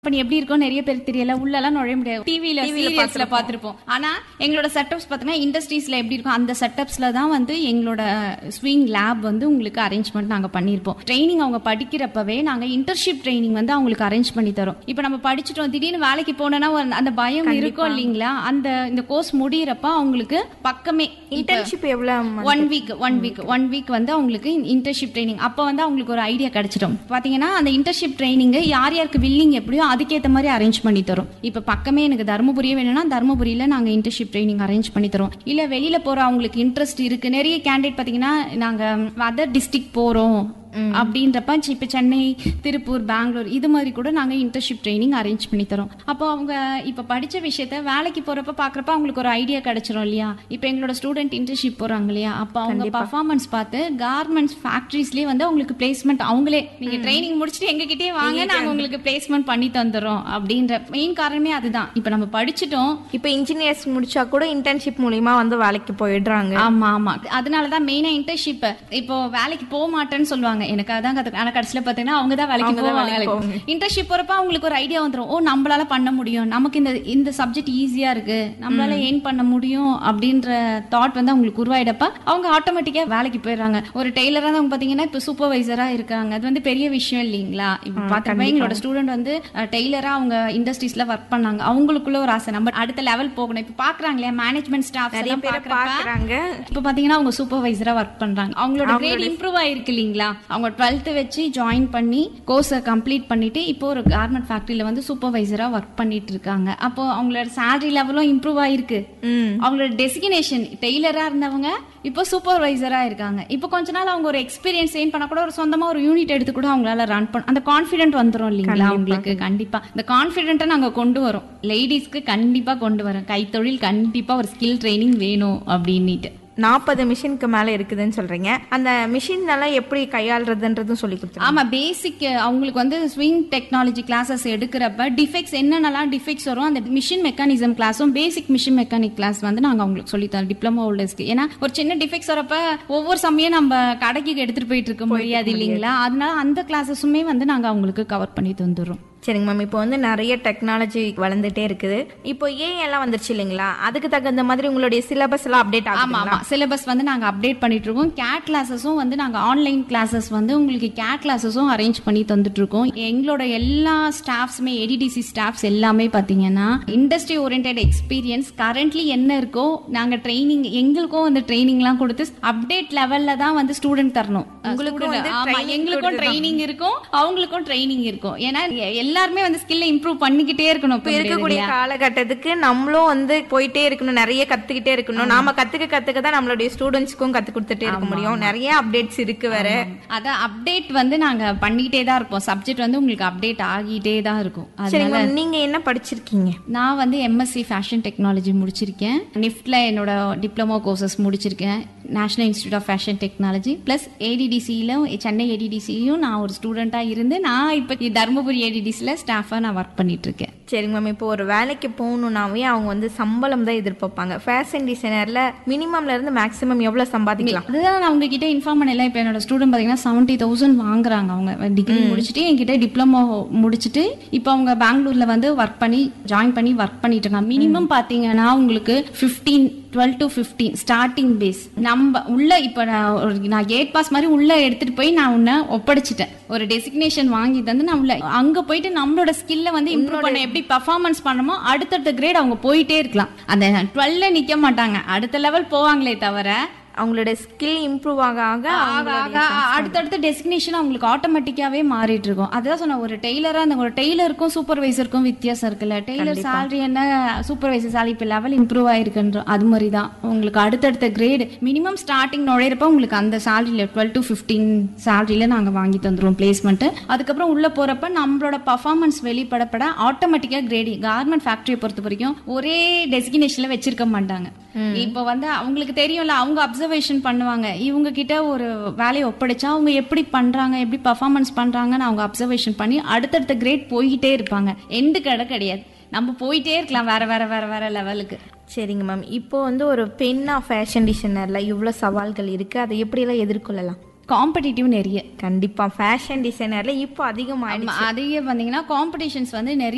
company எப்படி இருக்கும் நிறைய பேருக்கு தெரியல உள்ளலாம் நுழைய முடியாது டிவில சீரியல்ஸ்ல பாத்திருப்போம் ஆனா எங்களோட செட்டப்ஸ் பாத்தீங்கன்னா இண்டஸ்ட்ரீஸ்ல எப்படி இருக்கும் அந்த செட்டப்ஸ்ல தான் வந்து எங்களோட ஸ்விங் லேப் வந்து உங்களுக்கு அரேஞ்ச்மெண்ட் நாங்க பண்ணிருப்போம் ட்ரைனிங் அவங்க படிக்கிறப்பவே நாங்க இன்டர்ன்ஷிப் ட்ரைனிங் வந்து அவங்களுக்கு அரேஞ்ச் பண்ணி தரோம் இப்போ நம்ம படிச்சிட்டோம் திடீர்னு வேலைக்கு போனோம்னா ஒரு- அந்த பயம் இருக்கும் இல்லைங்களா அந்த இந்த கோர்ஸ் முடியறப்ப அவங்களுக்கு பக்கமே இன்டர்ன்ஷிப் எவ்வளவு one week one week one week வந்து அவங்களுக்கு இன்டர்ன்ஷிப் ட்ரைனிங் அப்போ வந்து அவங்களுக்கு ஒரு ஐடியா கிடைச்சிடும் பாத்தீங்கன்னா அந்த இன்டர்ன்ஷிப் ட்ரைனிங் யார் யாருக்கு வில்லிங் எப்படியோ அதுக்கேற்ற மாதிரி அரேஞ்ச் பண்ணி தரும் இப்போ பக்கமே எனக்கு தருமபுரியே வேணும்னா தருமபுரியில நாங்க இன்டர்ன்ஷிப் ட்ரைனிங் அரேஞ்ச் பண்ணி தரோம் இல்ல வெளியில போற அவங்களுக்கு இன்ட்ரெஸ்ட் இருக்கு நிறைய கேண்டிடேட் பாத்தீங்கன்னா நாங்க அதர் டிஸ்ட்ரிக்ட் போறோம் அப்படின்றப்ப சி- இப்ப சென்னை திருப்பூர் பெங்களூர் இது மாதிரி கூட நாங்க இன்டர்ன்ஷிப் ட்ரைனிங் அரேஞ்ச் பண்ணி தரோம் அப்போ அவங்க இப்ப படிச்ச விஷயத்த வேலைக்கு போறப்ப பாக்குறப்ப அவங்களுக்கு ஒரு ஐடியா கிடைச்சிரும் இல்லையா இப்ப எங்களோட ஸ்டூடெண்ட் இன்டர்ன்ஷிப் போறாங்க இல்லையா அப்ப அவங்க பர்ஃபார்மன்ஸ் பார்த்து கார்மெண்ட்ஸ் ஃபேக்டரிஸ்லயே வந்து அவங்களுக்கு பிளேஸ்மெண்ட் அவங்களே நீங்க ட்ரைனிங் முடிச்சுட்டு எங்க கிட்டயே வாங்க நாங்க உங்களுக்கு பிளேஸ்மெண்ட் பண்ணி தந்துறோம் அப்படின்ற மெயின் காரணமே அதுதான் இப்ப நம்ம படிச்சிட்டோம் இப்போ இன்ஜினியர்ஸ் முடிச்சா கூட இன்டர்ன்ஷிப் மூலியமா வந்து வேலைக்கு போயிடுறாங்க ஆமா ஆமா அதனாலதான் மெயினா இன்டர்ன்ஷிப் இப்போ வேலைக்கு போக மாட்டேன்னு சொல்லுவாங்க எனக்கு அதான் கத்து ஆனா கடைசியில பாத்தீங்கன்னா அவங்க தான் வேலைக்கு அவங்க தான் வேலைக்கு போவாங்க இன்டர்ன்ஷிப் போறப்ப அவங்களுக்கு ஒரு ஐடியா வந்துரும் ஓ நம்மளால பண்ண முடியும் நமக்கு இந்த இந்த சப்ஜெக்ட் ஈஸியா இருக்கு நம்மளால ஏன் பண்ண முடியும் அப்படின்ற தாட் வந்து அவங்களுக்கு உருவாயிடப்ப அவங்க ஆட்டோமேட்டிக்கா வேலைக்கு போயிடுறாங்க ஒரு டெய்லரா அவங்க பாத்தீங்கன்னா இப்ப சூப்பர்வைசரா இருக்காங்க அது வந்து பெரிய விஷயம் இல்லைங்களா இப்ப பாத்தப்ப எங்களோட ஸ்டூடெண்ட் வந்து டெய்லரா அவங்க இண்டஸ்ட்ரீஸ்ல ஒர்க் பண்ணாங்க அவங்களுக்குள்ள ஒரு ஆசை நம்ம அடுத்த லெவல் போகணும் இப்ப பாக்குறாங்க இல்லையா மேனேஜ்மெண்ட் ஸ்டாஃப் நிறைய எல்லாம் பேரை பாக்குறப்ப பாக்குறாங்க இப்ப பாத்தீங்கன்னா அவங்க சூப்பர்வைசரா ஒர்க் பண்றாங்க அவங்களோட கிரேட் இம்ப்ரூவ் ஆயிருக்கு இல்லீங்களா அவங்க டுவெல்த் வச்சு ஜாயின் பண்ணி கோர்ஸை கம்ப்ளீட் பண்ணிட்டு இப்போ ஒரு கார்மெண்ட் ஃபேக்டரியில வந்து சூப்பர்வைசரா ஒர்க் பண்ணிட்டு இருக்காங்க அப்போ அவங்களோட salary லெவலும் இம்ப்ரூவ் ஆயிருக்கு ம் அவங்களோட டெசிக்னேஷன் டெய்லரா இருந்தவங்க இப்போ சூப்பர்வைசரா இருக்காங்க இப்போ கொஞ்ச நாள் அவங்க ஒரு எக்ஸ்பீரியன்ஸ் கெயின் பண்ண கூட ஒரு சொந்தமா ஒரு யூனிட் எடுத்து கூட அவங்களால ரன் பண்ண அந்த கான்ஃபிடென்ட் வந்துரும் இல்லைங்களா அவங்களுக்கு கண்டிப்பா இந்த கான்ஃபிடென்ட்டை நாங்க கொண்டு வரோம் லேடிஸ்க்கு கண்டிப்பா கொண்டு வரோம் கைத்தொழில் கண்டிப்பா ஒரு ஸ்கில் ட்ரைனிங் வேணும் அப்படின்னுட்டு நாற்பது மிஷினுக்கு மேல இருக்குதுன்னு சொல்றீங்க அந்த மிஷின் எல்லாம் எப்படி கையாளுறதுன்றதும் சொல்லி கொடுத்துருங்க ஆமா பேசிக் அவங்களுக்கு வந்து ஸ்விங் டெக்னாலஜி கிளாஸஸ் எடுக்கிறப்ப டிஃபெக்ட்ஸ் என்னென்னலாம் டிஃபெக்ட்ஸ் வரும் அந்த மிஷின் மெக்கானிசம் கிளாஸும் பேசிக் மிஷின் மெக்கானிக் கிளாஸ் வந்து நாங்க அவங்களுக்கு சொல்லித்தரோம் டிப்ளமோ ஹோல்டர்ஸ்க்கு ஏன்னா ஒரு சின்ன டிஃபெக்ட்ஸ் வரப்ப ஒவ்வொரு சமயம் நம்ம கடைக்கு எடுத்துட்டு போயிட்டு இருக்க முடியாது இல்லைங்களா அதனால அந்த கிளாஸஸுமே வந்து நாங்க அவங்களுக்கு கவர் பண்ணி தந்துடுறோம் சரிங்க மேம் இப்போ வந்து நிறைய டெக்னாலஜி வளர்ந்துட்டே இருக்குது இப்போ ஏன் எல்லாம் வந்துருச்சு இல்லைங்களா அதுக்கு தகுந்த மாதிரி உங்களுடைய சிலபஸ் எல்லாம் அப்டேட் ஆமா ஆகும் ஆமா சிலபஸ் வந்து நாங்க அப்டேட் பண்ணிட்டு இருக்கோம் கேட் கிளாஸஸும் வந்து நாங்க ஆன்லைன் கிளாஸஸ் வந்து உங்களுக்கு கேட் கிளாஸஸும் அரேஞ்ச் பண்ணி தந்துட்டு இருக்கோம் எங்களோட எல்லா ஸ்டாஃப்ஸுமே ஏடிடிசி ஸ்டாஃப்ஸ் எல்லாமே பாத்தீங்கன்னா இண்டஸ்ட்ரி ஓரியன்ட் எக்ஸ்பீரியன்ஸ் கரண்ட்லி என்ன இருக்கோ நாங்க ட்ரைனிங் எங்களுக்கும் வந்து ட்ரைனிங்லாம் கொடுத்து அப்டேட் லெவல்ல தான் வந்து ஸ்டூடெண்ட் தரணும் உங்களுக்கும் Student- வந்து ஆமா training எங்களுக்கும் ட்ரைனிங் இருக்கும் அவங்களுக்கும் ட்ரைனிங் இருக்கும் ஏன்னா எல்லாருமே வந்து ஸ்கில்ல இம்ப்ரூவ் பண்ணிக்கிட்டே இருக்கணும் இப்போ இப்ப இருக்கக்கூடிய காலகட்டத்துக்கு நம்மளும் வந்து போயிட்டே இருக்கணும் நிறைய கத்துக்கிட்டே இருக்கணும் நாம கத்துக்க கத்துக்க தான் நம்மளுடைய ஸ்டூடெண்ட்ஸ்க்கும் கத்து கொடுத்துட்டே இருக்க முடியும் நிறைய அப்டேட்ஸ் இருக்கு வேற அதான் அப்டேட் வந்து நாங்க பண்ணிக்கிட்டே தான் இருப்போம் சப்ஜெக்ட் வந்து உங்களுக்கு அப்டேட் ஆகிட்டே தான் இருக்கும் சரிங்க அதனால மேம் நீங்க என்ன படிச்சிருக்கீங்க நான் வந்து எம்எஸ்சி ஃபேஷன் டெக்னாலஜி முடிச்சிருக்கேன் நிஃப்ட்ல என்னோட டிப்ளமோ கோர்சஸ் முடிச்சிருக்கேன் National Institute of Fashion Technology plus ஏடிடிசியில சென்னை ஏடிடிசியும் நான் ஒரு ஸ்டூடெண்டா இருந்து நான் இப்போ தருமபுரி ஏடிடிசியில் ஸ்டாஃபா நான் ஒர்க் பண்ணிட்டு இருக்கேன் சரிங்க மேம் இப்போ ஒரு வேலைக்கு போகணும்னாவே அவங்க வந்து சம்பளம் தான் எதிர்பார்ப்பாங்க ஃபேஷன் டிசைனர்ல மினிமம்ல இருந்து மேக்ஸிமம் எவ்வளவு சம்பாதிக்கலாம் அதுதான் நான் உங்ககிட்ட இன்ஃபார்ம் பண்ணல இப்போ என்னோட ஸ்டூடெண்ட் பார்த்தீங்கன்னா செவன்ட்டி தௌசண்ட் வாங்குறாங்க அவங்க டிகிரி முடிச்சுட்டு என்கிட்ட டிப்ளமோ முடிச்சுட்டு இப்போ அவங்க பெங்களூர்ல வந்து ஒர்க் பண்ணி ஜாயின் பண்ணி ஒர்க் பண்ணிட்டு இருக்காங்க மினிமம் பார்த்தீங்கன்னா உங்களுக்கு fifteen twelve to fifteen starting base நம்ம உள்ள இப்போ நான் ஒரு நான் கேட் பாஸ் மாதிரி உள்ள எடுத்துட்டு போய் நான் உன்னை ஒப்படைச்சிட்டேன் ஒரு டெசிக்னேஷன் வாங்கி தந்து நான் உள்ள அங்க போயிட்டு நம்மளோட ஸ்கில்ல வந்து இம்ப்ரூவ் பண்ண எப்படி பர்ஃபார்மன்ஸ் பண்ணமோ அடுத்தடுத்த கிரேட் அவங்க போயிட்டே இருக்கலாம் அந்த டுவெல்ல நிக்க மாட்டாங்க அடுத்த லெவல் போவாங்களே தவிர அவங்களோட ஸ்கில் இம்ப்ரூவ் ஆக ஆக ஆக ஆக அடுத்தடுத்த டெஸ்டினேஷன் அவங்களுக்கு ஆட்டோமேட்டிக்காவே மாறிட்டு இருக்கும் அதான் சொன்ன ஒரு டெய்லரா அந்த ஒரு டெய்லருக்கும் சூப்பர்வைசருக்கும் வித்தியாசம் இருக்குல்ல டெய்லர் salary என்ன சூப்பர்வைசர் salary இப்ப லெவல் இம்ப்ரூவ் ஆயிருக்குன்ற அது மாதிரி தான் உங்களுக்கு அடுத்தடுத்த கிரேடு மினிமம் ஸ்டார்டிங் நுழையிறப்ப உங்களுக்கு அந்த சேலரியில டுவெல் டு ஃபிஃப்டீன் சேலரியில நாங்க வாங்கி தந்துருவோம் பிளேஸ்மெண்ட் அதுக்கப்புறம் உள்ள போறப்ப நம்மளோட பர்ஃபார்மன்ஸ் வெளிப்படப்பட ஆட்டோமேட்டிக்கா கிரேடிங் கார்மெண்ட் ஃபேக்டரியை பொறுத்த வரைக்கும் ஒரே டெசிக்னேஷன்ல வச்சிருக்க மாட்டாங்க இப்போ வந்து அவங்களுக்கு தெரியும்ல அவங்க அப்சர்வேஷன் பண்ணுவாங்க இவங்க கிட்ட ஒரு வேலையை ஒப்படைச்சா அவங்க எப்படி பண்றாங்க எப்படி பர்ஃபார்மன்ஸ் பண்றாங்கன்னு அவங்க அப்சர்வேஷன் பண்ணி அடுத்தடுத்த கிரேட் போய்கிட்டே இருப்பாங்க எண்டு கடை கிடையாது நம்ம போயிட்டே இருக்கலாம் வேற வேற வேற வேற லெவலுக்கு சரிங்க மேம் இப்போ வந்து ஒரு பெண்ணா ஃபேஷன் டிசைனர்ல இவ்வளோ சவால்கள் இருக்கு அதை எப்படியெல்லாம் எதிர்கொள்ளலாம் காம்படிட்டிவ் நிறைய கண்டிப்பா ஃபேஷன் டிசைனர்ல இப்போ அதிகமாயிடுச்சு அதிக பார்த்தீங்கன்னா காம்படிஷன்ஸ் வந்து நிறைய